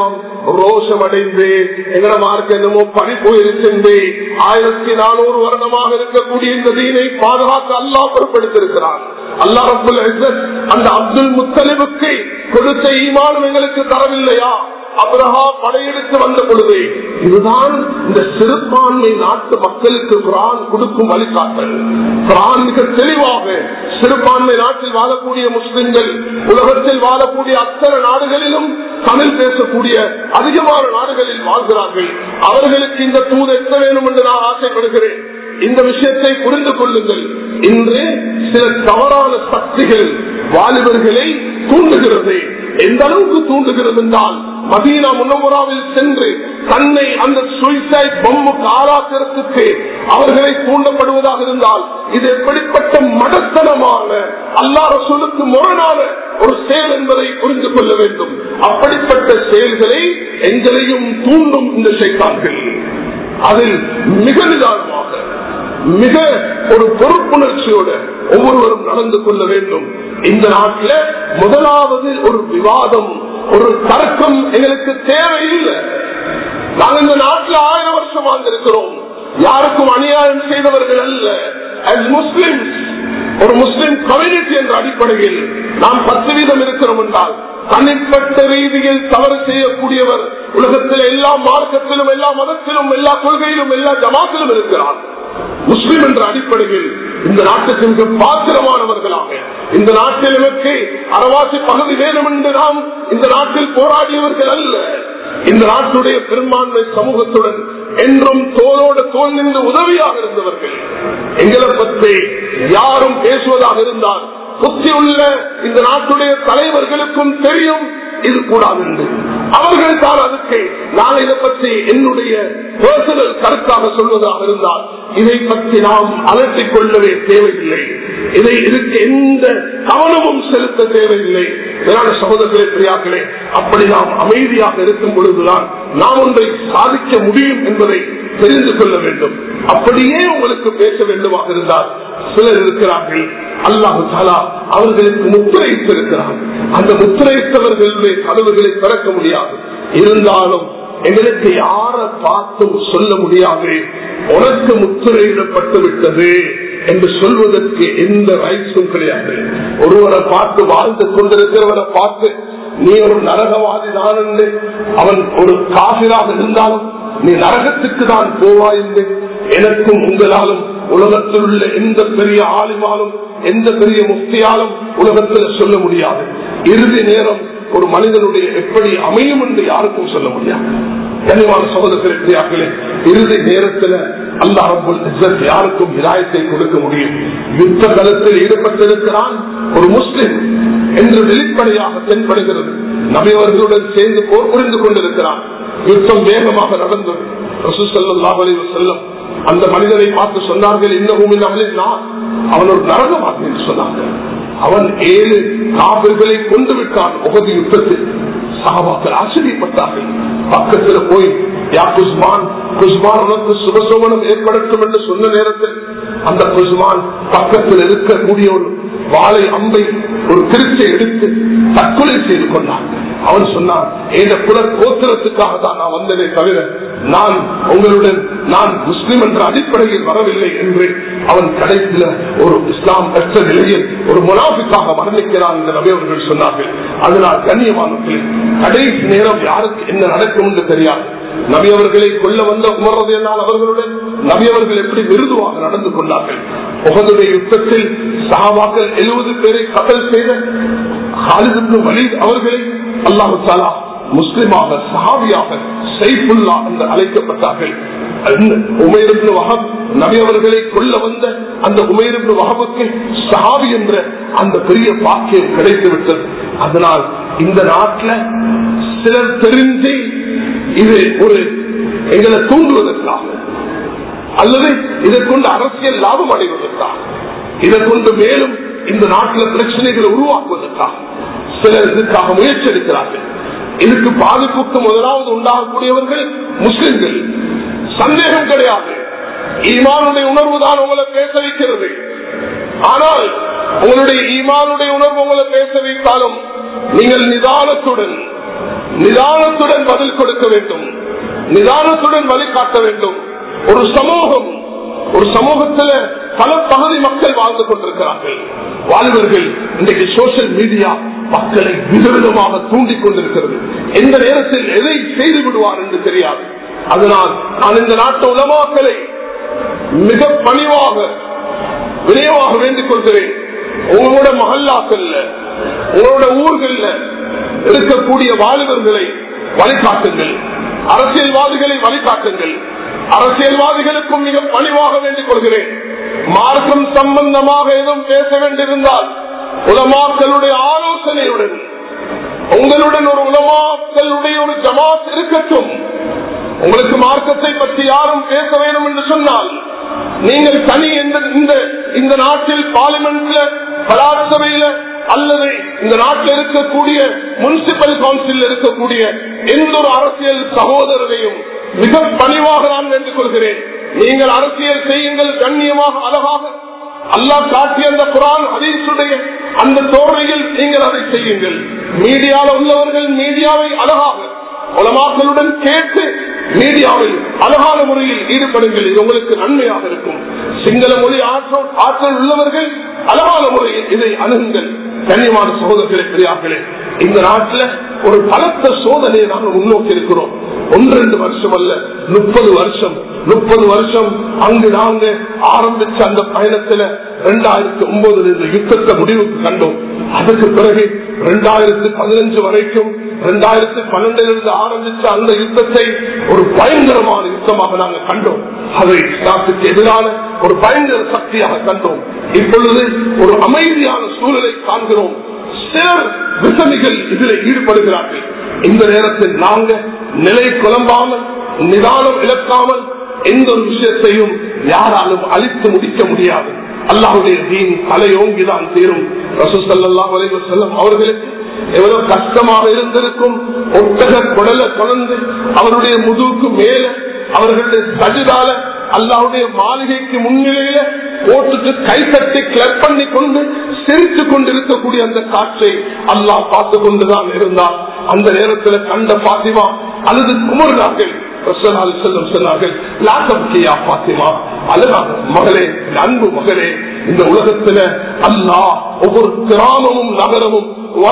ரோஷம் அடைந்து எங்கட மார்க்க என்னமோ பணி போயிருச்சு ஆயிரத்தி நானூறு வருடமாக இருக்கக்கூடிய இந்த தீனை பாதுகாக்க அல்லா பொறுப்பெடுத்திருக்கிறான் அல்லா ரபுல் அந்த அப்துல் முத்தலிபுக்கு கொடுத்த ஈமானம் எங்களுக்கு தரவில்லையா அப்ரஹா படையெடுத்து வந்த பொழுது இதுதான் இந்த சிறுபான்மை நாட்டு மக்களுக்கு குரான் கொடுக்கும் வழிகாட்டல் குரான் மிக தெளிவாக சிறுபான்மை நாட்டில் வாழக்கூடிய முஸ்லிம்கள் உலகத்தில் வாழக்கூடிய அத்தனை நாடுகளிலும் தமிழ் பேசக்கூடிய அதிகமான நாடுகளில் வாழ்கிறார்கள் அவர்களுக்கு இந்த தூது எட்ட வேண்டும் என்று நான் ஆசைப்படுகிறேன் இந்த விஷயத்தை புரிந்து கொள்ளுங்கள் இன்று சில தவறான சக்திகள் வாலிபர்களை தூண்டுகிறது எந்த அளவுக்கு தூண்டுகிறது என்றால் மதீனா முன்னமுறாவில் சென்று தன்னை அந்த சுயசைட் பொம்முக்கு ஆளாக்கிறதுக்கு அவர்களை தூண்டப்படுவதாக இருந்தால் இது எப்படிப்பட்ட மடத்தனமான அல்லா ரசூலுக்கு முரணான ஒரு செயல் என்பதை புரிந்து கொள்ள வேண்டும் அப்படிப்பட்ட செயல்களை எங்களையும் தூண்டும் இந்த சைத்தான்கள் அதில் மிக நிதானமாக மிக ஒரு பொறுப்புணர்ச்சியோட ஒவ்வொருவரும் நடந்து கொள்ள வேண்டும் இந்த நாட்டில் முதலாவது ஒரு விவாதம் ஒரு தர்க்கம் எங்களுக்கு தேவையில்லை நாங்கள் இந்த நாட்டில் ஆயிரம் வருஷம் வாழ்ந்திருக்கிறோம் யாருக்கும் அநியாயம் செய்தவர்கள் அல்ல as முஸ்லிம்ஸ் ஒரு முஸ்லிம் கம்யூனிட்டி என்ற அடிப்படையில் நாம் பத்து வீதம் இருக்கிறோம் என்றால் தனிப்பட்ட ரீதியில் தவறு செய்யக்கூடியவர் உலகத்தில் எல்லா மார்க்கத்திலும் எல்லா மதத்திலும் எல்லா கொள்கையிலும் எல்லா ஜமாத்திலும் இருக்கிறார் முஸ்லிம் என்ற அடிப்படையில் இந்த நாட்டுக்கு மிக பாத்திரமானவர்களாக இந்த நாட்டில் எனக்கு அரவாசி பகுதி வேணும் என்று நாம் இந்த நாட்டில் போராடியவர்கள் அல்ல இந்த நாட்டுடைய பெரும்பான்மை சமூகத்துடன் என்றும் தோளோடு தோல் நின்று உதவியாக இருந்தவர்கள் எங்களை பற்றி யாரும் பேசுவதாக இருந்தால் புத்தி உள்ள இந்த நாட்டுடைய தலைவர்களுக்கும் தெரியும் இது கூடாது என்று அவர்கள் தான் அதுக்கு நான் இதை பற்றி என்னுடைய பர்சனல் கருத்தாக சொல்வதாக இருந்தால் இதை பற்றி நாம் அலட்டிக் கொள்ளவே தேவையில்லை இதை இதுக்கு எந்த கவனமும் செலுத்த தேவையில்லை வேளாண் சகோதரர்களே பிரியாக்களே அப்படி நாம் அமைதியாக இருக்கும் பொழுதுதான் நாம் ஒன்றை சாதிக்க முடியும் என்பதை தெரிந்து கொள்ள வேண்டும் அப்படியே உங்களுக்கு பேச வேண்டுமாக இருந்தால் சிலர் இருக்கிறார்கள் அல்லாஹு தாலா அவர்களுக்கு முத்திரையிட்டிருக்கிறார் அந்த முத்திரையிட்டவர்களுடைய கதவுகளை திறக்க முடியாது இருந்தாலும் எங்களுக்கு யார பார்த்தும் சொல்ல முடியாது உனக்கு முத்திரையிடப்பட்டு விட்டது என்று சொல்வதற்கு எந்த ரைட்ஸும் கிடையாது ஒருவரை பார்த்து வாழ்ந்து கொண்டிருக்கிறவரை பார்த்து நீ ஒரு நரகவாதி தான் என்று அவன் ஒரு காசிராக இருந்தாலும் நீ நரகத்துக்கு தான் போவாய் என்று எனக்கும் உங்களாலும் உலகத்தில் உள்ள எந்த பெரிய ஆலிமாலும் எந்த பெரிய முக்தியாலும் உலகத்தில் சொல்ல முடியாது இறுதி நேரம் ஒரு மனிதனுடைய எப்படி அமையும் என்று யாருக்கும் சொல்ல முடியாது கனிவான சகோதரர்களே இறுதி நேரத்தில் அல்லா ரபுல் இஸ்ஸத் யாருக்கும் விராயத்தை கொடுக்க முடியும் யுத்த களத்தில் ஈடுபட்டிருக்கிறான் ஒரு முஸ்லிம் என்று வெளிப்படையாக தென்படுகிறது நபியவர்களுடன் சேர்ந்து போர் புரிந்து கொண்டிருக்கிறான் யுத்தம் வேகமாக நடந்தது செல்லம் அந்த மனிதனை பார்த்து சொன்னார்கள் இந்த பூமியில் அவளில் நான் அவன் ஒரு நரகமாக என்று சொன்னார்கள் அவன் ஏழு காவிர்களை கொண்டு விட்டான் உகதி யுத்தத்தில் சகாபாக்கள் ஆச்சரியப்பட்டார்கள் பக்கத்தில் போய் யா குஸ்மான் குஸ்மான் உனக்கு சுபசோமனம் ஏற்படுத்தும் என்று சொன்ன நேரத்தில் அந்த குஸ்மான் பக்கத்தில் இருக்கக்கூடிய ஒரு வாழை அம்பை ஒரு திருச்சை எடுத்து தற்கொலை செய்து கொண்டான் அவன் சொன்னான் எந்த குல கோத்திரத்துக்காக தான் நான் வந்ததே தவிர நான் உங்களுடன் நான் முஸ்லிம் என்ற அடிப்படையில் வரவில்லை என்று அவன் கடைசியில் ஒரு இஸ்லாம் பெற்ற நிலையில் ஒரு முனாஃபிக்காக மரணிக்கிறான் என்று நபி அவர்கள் சொன்னார்கள் அதனால் கண்ணியமானவர்கள் கடைசி நேரம் யாருக்கு என்ன நடக்கும் என்று தெரியாது நபி அவர்களை கொல்ல வந்த உமர்றதையெல்லாம் அவர்களுடன் நபி அவர்கள் எப்படி மிருதுவாக நடந்து கொண்டார்கள் உகதுடைய யுத்தத்தில் சகாபாக்கள் எழுபது பேரை கதல் செய்த ஹாலிது வலீத் அவர்களை அல்லாஹு தாலா முஸ்லிமாக சஹாபியாக சைஃபுல்லா என்று அழைக்கப்பட்டார்கள் உமையிருந்து வகம் நபி அவர்களை கொல்ல வந்த அந்த உமையிருந்து வகவுக்கு சஹாபி என்ற அந்த பெரிய பாக்கியம் கிடைத்து விட்டது அதனால் இந்த நாட்டில் சிலர் தெரிஞ்சு இது ஒரு எங்களை தூண்டுவதற்காக அல்லது இதை கொண்டு அரசியல் லாபம் அடைவதற்காக இதை கொண்டு மேலும் இந்த நாட்டில் பிரச்சனைகளை உருவாக்குவதற்காக சிலர் இதுக்காக முயற்சி எடுக்கிறார்கள் இதுக்கு பாதிப்புக்கு முதலாவது உண்டாகக்கூடியவர்கள் முஸ்லிம்கள் சந்தேகம் கிடையாது ஈமானுடைய உணர்வு தான் உங்களை பேச வைக்கிறது ஆனால் உங்களுடைய ஈமானுடைய உணர்வு உங்களை பேச வைத்தாலும் நீங்கள் நிதானத்துடன் நிதானத்துடன் பதில் கொடுக்க வேண்டும் நிதானத்துடன் வழிகாட்ட வேண்டும் ஒரு சமூகம் ஒரு சமூகத்துல பல பகுதி மக்கள் வாழ்ந்து கொண்டிருக்கிறார்கள் வாலிபர்கள் இன்றைக்கு சோசியல் மீடியா மக்களை விதவிதமாக தூண்டிக் கொண்டிருக்கிறது எந்த நேரத்தில் எதை செய்து விடுவார் என்று தெரியாது அதனால் நான் இந்த நாட்டு உலமாக்களை மிக பணிவாக விரைவாக வேண்டிக் கொள்கிறேன் உங்களோட மகல்லாக்கள்ல உங்களோட ஊர்கள்ல இருக்கக்கூடிய வாலிபர்களை வழிகாட்டுங்கள் அரசியல்வாதிகளை வழிகாட்டுங்கள் அரசியல்வாதிகளுக்கும் மிக பணிவாக வேண்டிக் கொள்கிறேன் மார்க்கம் சம்பந்தமாக எதுவும் பேச வேண்டியிருந்தால் உலமாக்களுடைய ஆலோசனையுடன் உங்களுடன் ஒரு உலமாக்களுடைய ஒரு ஜமாத் இருக்கட்டும் உங்களுக்கு மார்க்கத்தை பற்றி யாரும் பேச வேண்டும் என்று சொன்னால் நீங்கள் தனி இந்த இந்த நாட்டில் பார்லிமெண்ட்ல பலாசபையில அல்லது இந்த நாட்டில் இருக்கக்கூடிய முனிசிபல் கவுன்சில் இருக்கக்கூடிய எந்த ஒரு அரசியல் சகோதரரையும் மிக பணிவாக நான் வேண்டிக் கொள்கிறேன் நீங்கள் அரசியல் செய்யுங்கள் கண்ணியமாக அழகாக அல்லாஹ் காட்டிய அந்த குரான் ஹதீசுடைய அந்த தோரணையில் நீங்கள் அதை செய்யுங்கள் மீடியாவில் உள்ளவர்கள் மீடியாவை அழகாக உலமாக்களுடன் கேட்டு மீடியாவில் அழகான முறையில் ஈடுபடுங்கள் இது உங்களுக்கு நன்மையாக இருக்கும் சிங்கள மொழி ஆற்றல் ஆற்றல் உள்ளவர்கள் அழகான முறையில் இதை அணுகுங்கள் கண்ணியமான சகோதரர்களே பெரியார்களே இந்த நாட்டில் ஒரு பலத்த சோதனையை நாங்கள் முன்னோக்கி இருக்கிறோம் ஒன்று ரெண்டு வருஷம் அல்ல முப்பது வருஷம் முப்பது வருஷம் அங்கு நாங்க ஆரம்பிச்ச அந்த பயணத்துல ரெண்டாயிரத்தி ஒன்பதுல இந்த யுத்தத்தை முடிவுக்கு கண்டோம் அதுக்கு பிறகு ரெண்டாயிரத்தி பதினஞ்சு வரைக்கும் ரெண்டாயிரத்தி பன்னெண்டிலிருந்து ஆரம்பிச்ச அந்த யுத்தத்தை ஒரு பயங்கரமான யுத்தமாக நாங்கள் கண்டோம் அதை நாட்டுக்கு எதிரான ஒரு பயங்கர சக்தியாக கண்டோம் இப்பொழுது ஒரு அமைதியான சூழலை காண்கிறோம் சிலர் விசமிகள் இதில் ஈடுபடுகிறார்கள் இந்த நேரத்தில் நாங்க நிலை குழம்பாமல் நிதானம் இழக்காமல் எந்த ஒரு விஷயத்தையும் யாராலும் அழித்து முடிக்க முடியாது அல்லாஹுடைய தீன் தலையோங்கிதான் தீரும் ரசூசல்லா செல்லும் அவர்களுக்கு எவ்வளவு கஷ்டமாக இருந்திருக்கும் ஒட்டக குடல தொடர்ந்து அவருடைய முதுகுக்கு மேல அவர்களுடைய சஜிதால அல்லாவுடைய மாளிகைக்கு முன்னிலையில போட்டுட்டு கைத்தட்டி கிளப் பண்ணி கொண்டு சிரித்து கொண்டிருக்கக்கூடிய அந்த காற்றை அல்லாஹ் பார்த்து கொண்டுதான் இருந்தார் அந்த நேரத்தில் கண்ட பாத்திமா அல்லது குமர்னார்கள் செல்லும் சொன்னார்கள் மகளே அன்பு மகளே இந்த உலகத்துல அல்லா ஒவ்வொரு கிராமமும் நகரமும்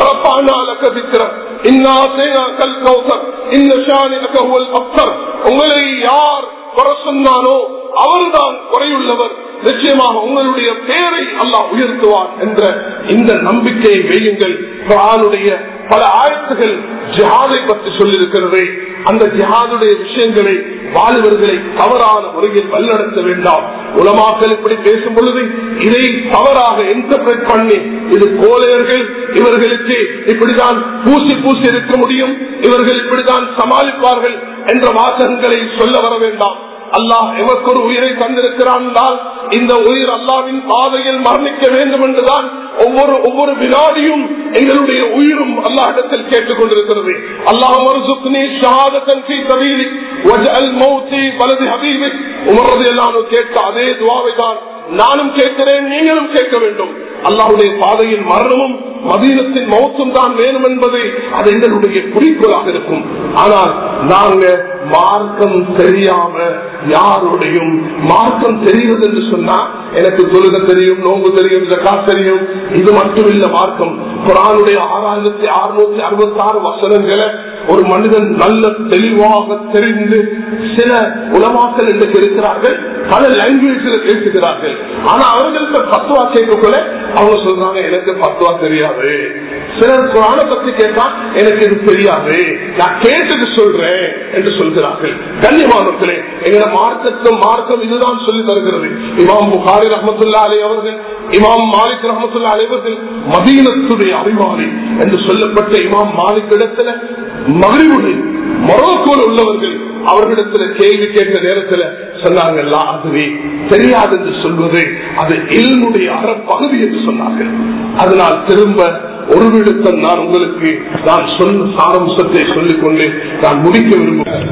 உங்களை யார் குறை சொன்னானோ அவர்தான் குறையுள்ளவர் நிச்சயமாக உங்களுடைய பெயரை அல்லாஹ் உயர்த்துவார் என்ற இந்த நம்பிக்கையை வையுங்கள் குரானுடைய பல ஆயத்துகள் ஜிஹாதை பற்றி சொல்லியிருக்கிறது அந்த ஜிஹாதுடைய விஷயங்களை வாலிபர்களை தவறான முறையில் வழிநடத்த வேண்டாம் உலமாக்கள் இப்படி பேசும் பொழுது இதை தவறாக இன்டர்பிரட் பண்ணி இது கோலையர்கள் இவர்களுக்கு இப்படிதான் பூசி பூசி இருக்க முடியும் இவர்கள் இப்படிதான் சமாளிப்பார்கள் என்ற வாசகங்களை சொல்ல வர வேண்டாம் அல்லாஹ் எமக்கு ஒரு உயிரை தந்திருக்கிறான் என்றால் இந்த உயிர் அல்லாவின் பாதையில் மரணிக்க வேண்டும் என்றுதான் ஒவ்வொரு ஒவ்வொரு வினாடியும் எங்களுடைய உயிரும் அல்லாஹிடத்தில் கேட்டுக் கொண்டிருக்கிறது அல்லாஹ் மருசுக்னி ஷஹாதத்தன் ஃபீ சபீலி வஜ்அல் மௌத்தி வலது ஹபீபி உமர் ரலியல்லாஹு கேட்ட அதே துஆவை தான் நானும் கேட்கிறேன் நீங்களும் கேட்க வேண்டும் அல்லாஹுடைய பாதையில் மரணமும் மதீனத்தின் மௌத்தும் தான் வேணும் என்பது அது எங்களுடைய குறிக்கோளாக இருக்கும் ஆனால் நாங்க மார்க்கம் தெரியாம யாருடையும் மார்க்கம் தெரிவது என்று சொன்னா எனக்கு தொழுக தெரியும் நோம்பு தெரியும் ஜக்காத் தெரியும் இது மட்டும் இல்ல மார்க்கம் குரானுடைய ஆறாயிரத்தி அறுநூத்தி அறுபத்தி ஆறு வசனங்களை ஒரு மனிதன் நல்ல தெளிவாக தெரிந்து சில உலமாக்கள் இன்றைக்கு இருக்கிறார்கள் பல லாங்குவேஜில் பேசுகிறார்கள் ஆனா அவர்களுக்கு பத்துவா கேட்கக்குள்ள அவங்க சொல்றாங்க எனக்கு பத்துவா தெரியாது சிலர் குரான பத்தி கேட்டா எனக்கு இது தெரியாது நான் கேட்டுட்டு சொல்றேன் என்று சொல்கிறார்கள் கண்ணியமானவர்களே எங்களை மார்க்கத்தும் மார்க்கம் இதுதான் சொல்லி தருகிறது இமாம் புகாரி ரஹமத்துல்லா அலி அவர்கள் இமாம் மாலிக் ரஹமத்துல்லா அலைவர்கள் மதீனத்துடைய அறிவாளி என்று சொல்லப்பட்ட இமாம் மாலிக் இடத்துல மகிழ்வுடன் மொரோக்கோல் உள்ளவர்கள் அவர்களிடத்துல கேள்வி கேட்ட நேரத்துல சொன்னாங்கல்ல அதுவே தெரியாது என்று சொல்வது அது இல்முடைய அறப்பகுதி என்று சொன்னார்கள் அதனால் திரும்ப ஒரு விடுத்தம் நான் உங்களுக்கு நான் சொன்ன சாரம்சத்தை சொல்லிக்கொண்டு நான் முடிக்க விரும்புகிறேன்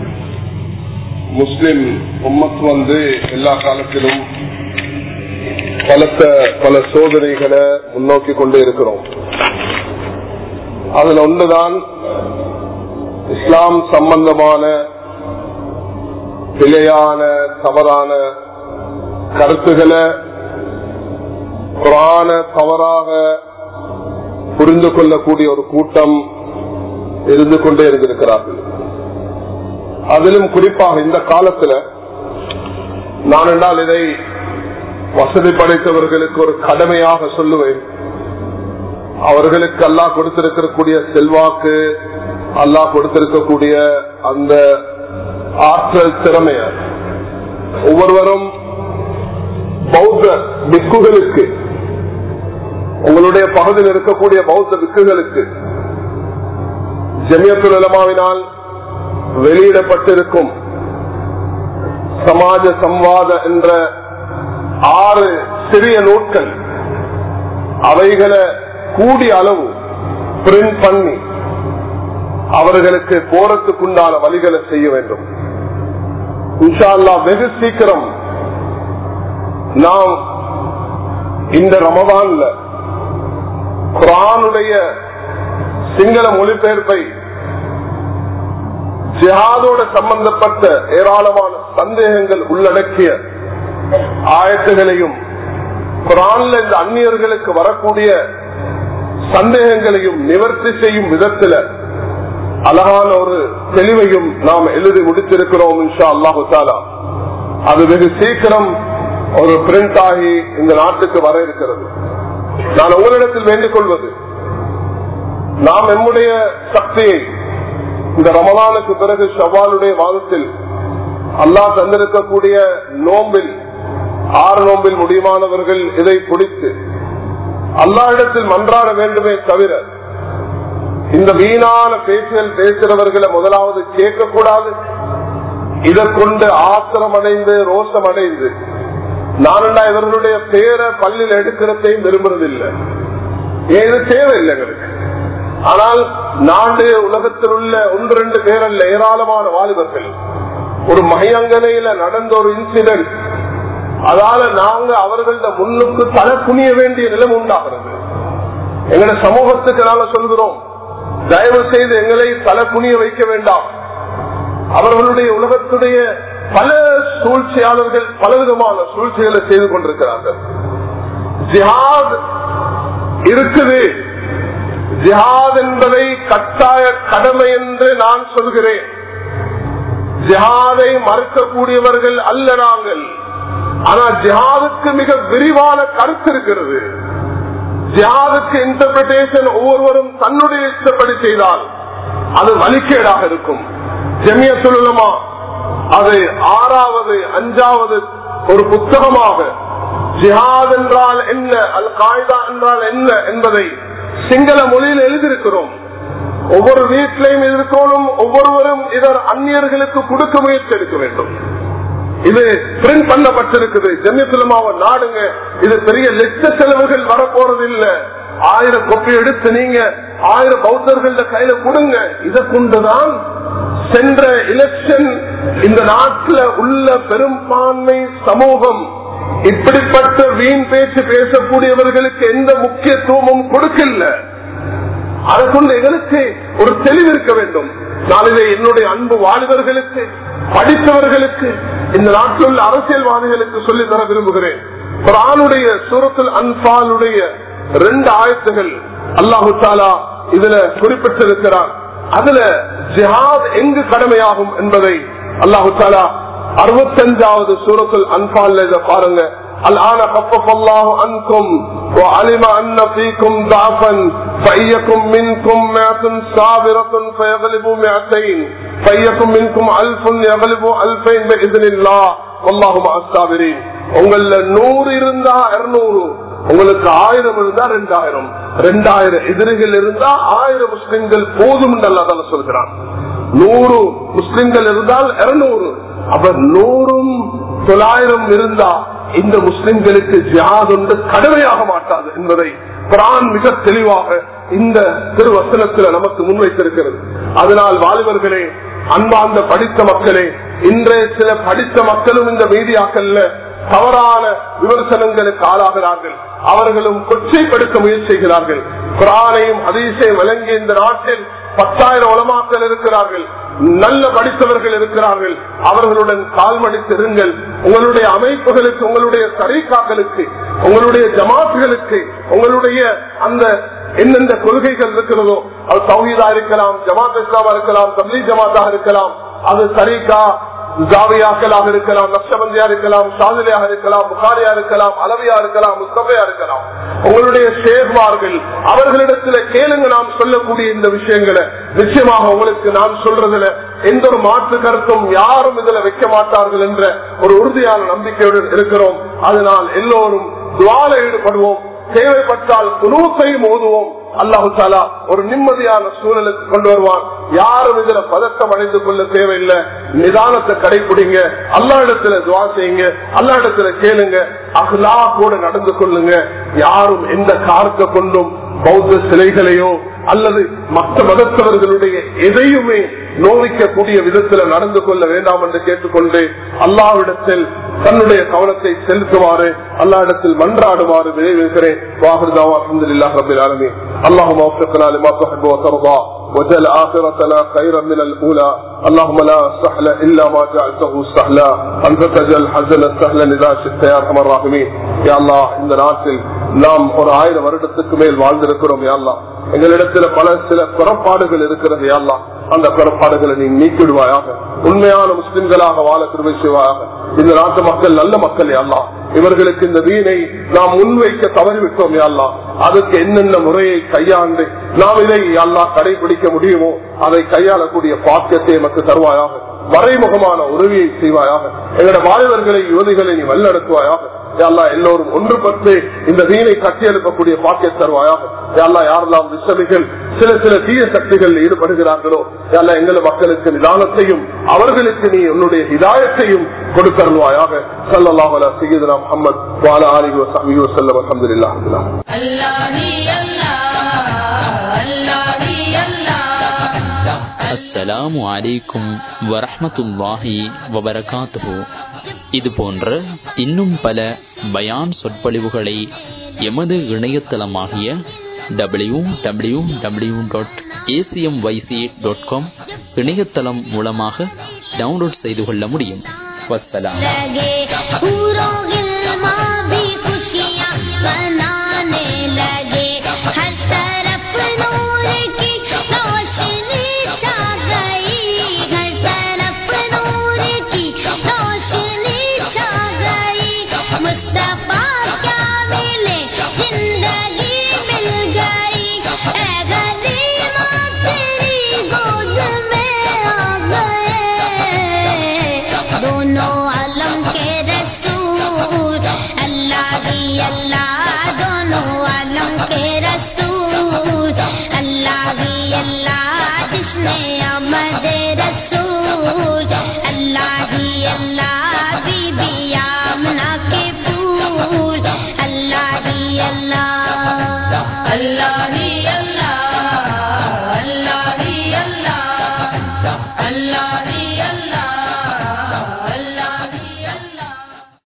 முஸ்லிம் உம்மத் வந்து எல்லா காலத்திலும் பலத்த பல சோதனைகளை முன்னோக்கி கொண்டே இருக்கிறோம் அதுல ஒன்றுதான் இஸ்லாம் சம்பந்தமான பிழையான தவறான கருத்துக்களை குரான தவறாக புரிந்து கொள்ளக்கூடிய ஒரு கூட்டம் இருந்து கொண்டே இருந்திருக்கிறார்கள் அதிலும் குறிப்பாக இந்த காலத்துல நான் என்றால் இதை வசதி படைத்தவர்களுக்கு ஒரு கடமையாக சொல்லுவேன் அவர்களுக்கு அல்லாஹ் கொடுத்திருக்கக்கூடிய செல்வாக்கு அல்லாஹ் கொடுத்திருக்கக்கூடிய அந்த ஆற்றல் திறமைய ஒவ்வொருவரும் பௌத்த பிக்குகளுக்கு உங்களுடைய பகுதியில் இருக்கக்கூடிய பௌத்த பிக்குகளுக்கு ஜமியத்துல் உலமாவினால் வெளியிடப்பட்டிருக்கும் சமாஜ சம்வாத என்ற ஆறு சிறிய நூட்கள் அவைகளை கூடிய அளவு பிரிண்ட் பண்ணி அவர்களுக்கு போறதுக்குண்டான வழிகளை செய்ய வேண்டும் இன்ஷா அல்லா வெகு சீக்கிரம் நாம் இந்த ரமதான்ல குரானுடைய சிங்கள மொழிபெயர்ப்பை ஜிஹாதோட சம்பந்தப்பட்ட ஏராளமான சந்தேகங்கள் உள்ளடக்கிய ஆயத்துகளையும் குரான்ல இந்த அந்நியர்களுக்கு வரக்கூடிய சந்தேகங்களையும் நிவர்த்தி செய்யும் விதத்துல அழகான ஒரு தெளிவையும் நாம் எழுதி முடித்திருக்கிறோம் இன்ஷா அல்லாஹு தாலா அது வெகு சீக்கிரம் ஒரு பிரிண்ட் ஆகி இந்த நாட்டுக்கு வர இருக்கிறது நான் உங்களிடத்தில் வேண்டிக் கொள்வது நாம் நம்முடைய சக்தியை இந்த ரமலானுக்கு பிறகு ஷவாலுடைய மாதத்தில் அல்லாஹ் தந்திருக்கக்கூடிய நோம்பில் ஆறு நோம்பில் முடியுமானவர்கள் இதை பிடித்து அல்லா இடத்தில் மன்றாட வேண்டுமே தவிர இந்த வீணான பேச்சுகள் பேசுகிறவர்களை முதலாவது கேட்கக்கூடாது இதை கொண்டு ஆத்திரம் அடைந்து ரோஷம் அடைந்து நானண்டா இவர்களுடைய பேரை பள்ளியில் எடுக்கிறதையும் விரும்புறதில்லை ஏன் இது தேவையில்லை எங்களுக்கு ஆனால் நாடு உலகத்தில் உள்ள ஒன்று ரெண்டு பேர் அல்ல ஏராளமான வாலிபர்கள் ஒரு மையங்கனையில நடந்த ஒரு இன்சிடென்ட் அதால நாங்க அவர்கள முன்னுக்கு தலை குனிய வேண்டிய நிலைமை உண்டாகிறது எங்களோட சமூகத்துக்கு நாங்க சொல்கிறோம் தயவு செய்து எங்களை தலை குனிய வைக்க வேண்டாம் அவர்களுடைய உலகத்துடைய பல சூழ்ச்சியாளர்கள் பலவிதமான சூழ்ச்சிகளை செய்து கொண்டிருக்கிறார்கள் ஜிஹாத் இருக்குது ஜிஹாத் என்பதை கட்டாய கடமை என்று நான் சொல்கிறேன் ஜிஹாதை மறுக்கக்கூடியவர்கள் அல்ல நாங்கள் ஆனா ஜிஹாதுக்கு மிக விரிவான கருத்து இருக்கிறது ஜிஹாதுக்கு இன்டர்பிரேஷன் ஒவ்வொருவரும் தன்னுடைய இஷ்டப்படி செய்தால் அது வழிகேடாக இருக்கும் ஜெமிய சொல்லமா அது ஆறாவது அஞ்சாவது ஒரு புத்தகமாக ஜிஹாத் என்றால் என்ன அல் காய்தா என்றால் என்ன என்பதை சிங்கள மொழியில் எழுதியிருக்கிறோம் ஒவ்வொரு வீட்டிலையும் இருக்கணும் ஒவ்வொருவரும் இதர் அந்நியர்களுக்கு கொடுக்க முயற்சி எடுக்க வேண்டும் இது பிரிண்ட் பண்ணப்பட்டிருக்குது ஜெமியத்துலமாவ நாடுங்க இது பெரிய லட்ச செலவுகள் வரப்போறது இல்ல ஆயிரம் கொப்பி எடுத்து நீங்க ஆயிரம் பௌத்தர்கள கையில கொடுங்க இதை கொண்டுதான் சென்ற எலெக்ஷன் இந்த நாட்டில் உள்ள பெரும்பான்மை சமூகம் இப்படிப்பட்ட வீண் பேச்சு பேசக்கூடியவர்களுக்கு எந்த முக்கியத்துவமும் கொடுக்கல அதை கொண்டு எங்களுக்கு ஒரு தெளிவு இருக்க வேண்டும் நாளிலே என்னுடைய அன்பு வாலிபர்களுக்கு படித்தவர்களுக்கு இந்த நாட்டில் உள்ள அரசியல்வாதிகளுக்கு சொல்லி தர விரும்புகிறேன் குரானுடைய சூரத்தில் அன்பாலுடைய ரெண்டு ஆயத்துகள் அல்லாஹு தாலா இதுல குறிப்பிட்டிருக்கிறார் அதுல ஜிஹாத் எங்கு கடமையாகும் என்பதை அல்லாஹு தாலா அறுபத்தஞ்சாவது சூரத்தில் அன்பால் இதை பாருங்க الآن خفف الله عنكم وعلم أن فيكم ضعفا فإيكم منكم مئة صابرة فيغلبوا مئتين فإيكم منكم ألف يغلبوا ألفين بإذن الله والله مع الصابرين உங்கள நூறு இருந்தா இருநூறு உங்களுக்கு ஆயிரம் இருந்தா ரெண்டாயிரம் ரெண்டாயிரம் எதிரிகள் இருந்தா ஆயிரம் முஸ்லிம்கள் போதும் அல்ல சொல்கிறான் நூறு முஸ்லிம்கள் இருந்தால் இருநூறு அவர் நூறும் தொள்ளாயிரம் இருந்தா இந்த முஸ்லிம்களுக்கு ஜியாத் ஒன்று கடமையாக மாட்டாது என்பதை குரான் மிக தெளிவாக இந்த திருவசனத்தில் நமக்கு முன்வைத்திருக்கிறது அதனால் வாலிபர்களே அன்பார்ந்த படித்த மக்களே இன்றைய சில படித்த மக்களும் இந்த மீடியாக்கள்ல தவறான விமர்சனங்களுக்கு ஆளாகிறார்கள் அவர்களும் கொச்சைப்படுத்த முயற்சி செய்கிறார்கள் குரானையும் அதிசயம் விளங்கிய இந்த நாட்டில் பத்தாயிரம் உலமாக்கள் இருக்கிறார்கள் நல்ல படித்தவர்கள் இருக்கிறார்கள் அவர்களுடன் கால்மடித்திருங்கள் உங்களுடைய அமைப்புகளுக்கு உங்களுடைய தரீக்காக்களுக்கு உங்களுடைய ஜமாத்துகளுக்கு உங்களுடைய அந்த எந்தெந்த கொள்கைகள் இருக்கிறதோ அது சௌஹீதா இருக்கலாம் ஜமாத் இஸ்லாமா இருக்கலாம் தப்லீக் ஜமாத்தாக இருக்கலாம் அது தரீக்கா ஜாவியாக்களாக இருக்கலாம் நக்ஷபந்தியா இருக்கலாம் ஷாதிலியாக இருக்கலாம் புகாரியா இருக்கலாம் அளவியா இருக்கலாம் முஸ்தபையா இருக்கலாம் உங்களுடைய ஷேர்வார்கள் அவர்களிடத்துல கேளுங்க நாம் சொல்லக்கூடிய இந்த விஷயங்களை நிச்சயமாக உங்களுக்கு நான் சொல்றதுல எந்த ஒரு மாற்று கருத்தும் யாரும் இதுல வைக்க மாட்டார்கள் என்ற ஒரு உறுதியான நம்பிக்கையுடன் இருக்கிறோம் அதனால் எல்லோரும் துவால ஈடுபடுவோம் தேவைப்பட்டால் குனூத்தையும் ஓதுவோம் அல்லாஹு தாலா ஒரு நிம்மதியான சூழலுக்கு கொண்டு வருவான் யாரும் இதுல பதட்டம் அடைந்து கொள்ள தேவையில்லை நிதானத்தை கடைபிடிங்க அல்லா இடத்துல துவா செய்யுங்க அல்லா இடத்துல கேளுங்க அஹ்லா கூட நடந்து கொள்ளுங்க யாரும் எந்த காரத்தை கொண்டும் பௌத்த சிலைகளையோ அல்லது மற்ற மதத்தவர்களுடைய எதையுமே நோவிக்கக்கூடிய விதத்துல நடந்து கொள்ள வேண்டாம் என்று கேட்டுக்கொண்டு அல்லாவிடத்தில் தன்னுடைய கவனத்தை செலுத்துமாறு அல்லாவிடத்தில் மன்றாடுமாறு விளைவிக்கிறேன் வாஹிர்தாவா அஹமதுல்லாஹ் ரபில் ஆலமி اللهم وفقنا لما تحب وترضى وجل آخرتنا خيرا من الأولى اللهم لا سهل إلا ما جعلته سهلا أنت تجعل حزن سهلا إذا شئت يا أرحم الراحمين يا الله இந்த நாட்டில் நாம் ஒரு ஆயிரம் வருடத்துக்கு மேல் வாழ்ந்திருக்கிறோம் யாழ்லா எங்களிடத்துல பல சில புறப்பாடுகள் இருக்கிறது யாழ்லா அந்த புறப்பாடுகளை நீ நீக்கிடுவாயாக உண்மையான முஸ்லிம்களாக வாழ திருவை செய்வாயாக இந்த நாட்டு மக்கள் நல்ல மக்கள் யாழ்லா இவர்களுக்கு இந்த வீணை நாம் முன்வைக்க தவறிவிட்டோம் யாழ்லா அதுக்கு என்னென்ன முறையை கையாண்டு நாம் இதை அல்லா கடைபிடிக்க முடியுமோ அதை கையாளக்கூடிய பாக்கியத்தை நமக்கு தருவாயாக மறைமுகமான உதவியை செய்வாயாக எங்களோட வாலிபர்களை யுவதிகளை நீ வல்லெடுக்குவாயாக யாழ்லா எல்லோரும் ஒன்றுபட்டு இந்த வீணை கட்டி எழுப்பக்கூடிய பாக்கிய தருவாயாக யாழ்லா யாரெல்லாம் விசமிகள் சில சில தீய சக்திகள் ஈடுபடுகிறார்களோ யாழ்லா எங்கள் மக்களுக்கு நிதானத்தையும் அவர்களுக்கு நீ உன்னுடைய ஹிதாயத்தையும் கொடுத்தருவாயாக சல்லாஹ் அலா சீதனா முகமது வாலா ஆலி வசமி வசல்லம் அலமதுல்லாஹ் அஸ்ஸலாமு அலைக்கும் வரஹமத்துல்லாஹி வபரகாத்துஹு இது போன்ற இன்னும் பல பயான் சொற்பொழிவுகளை எமது இணையதளமாகிய W W W dot ACM YC dot com இணையதளம் மூலமாக டவுன்லோட் செய்து கொள்ள முடியும் வசலாம்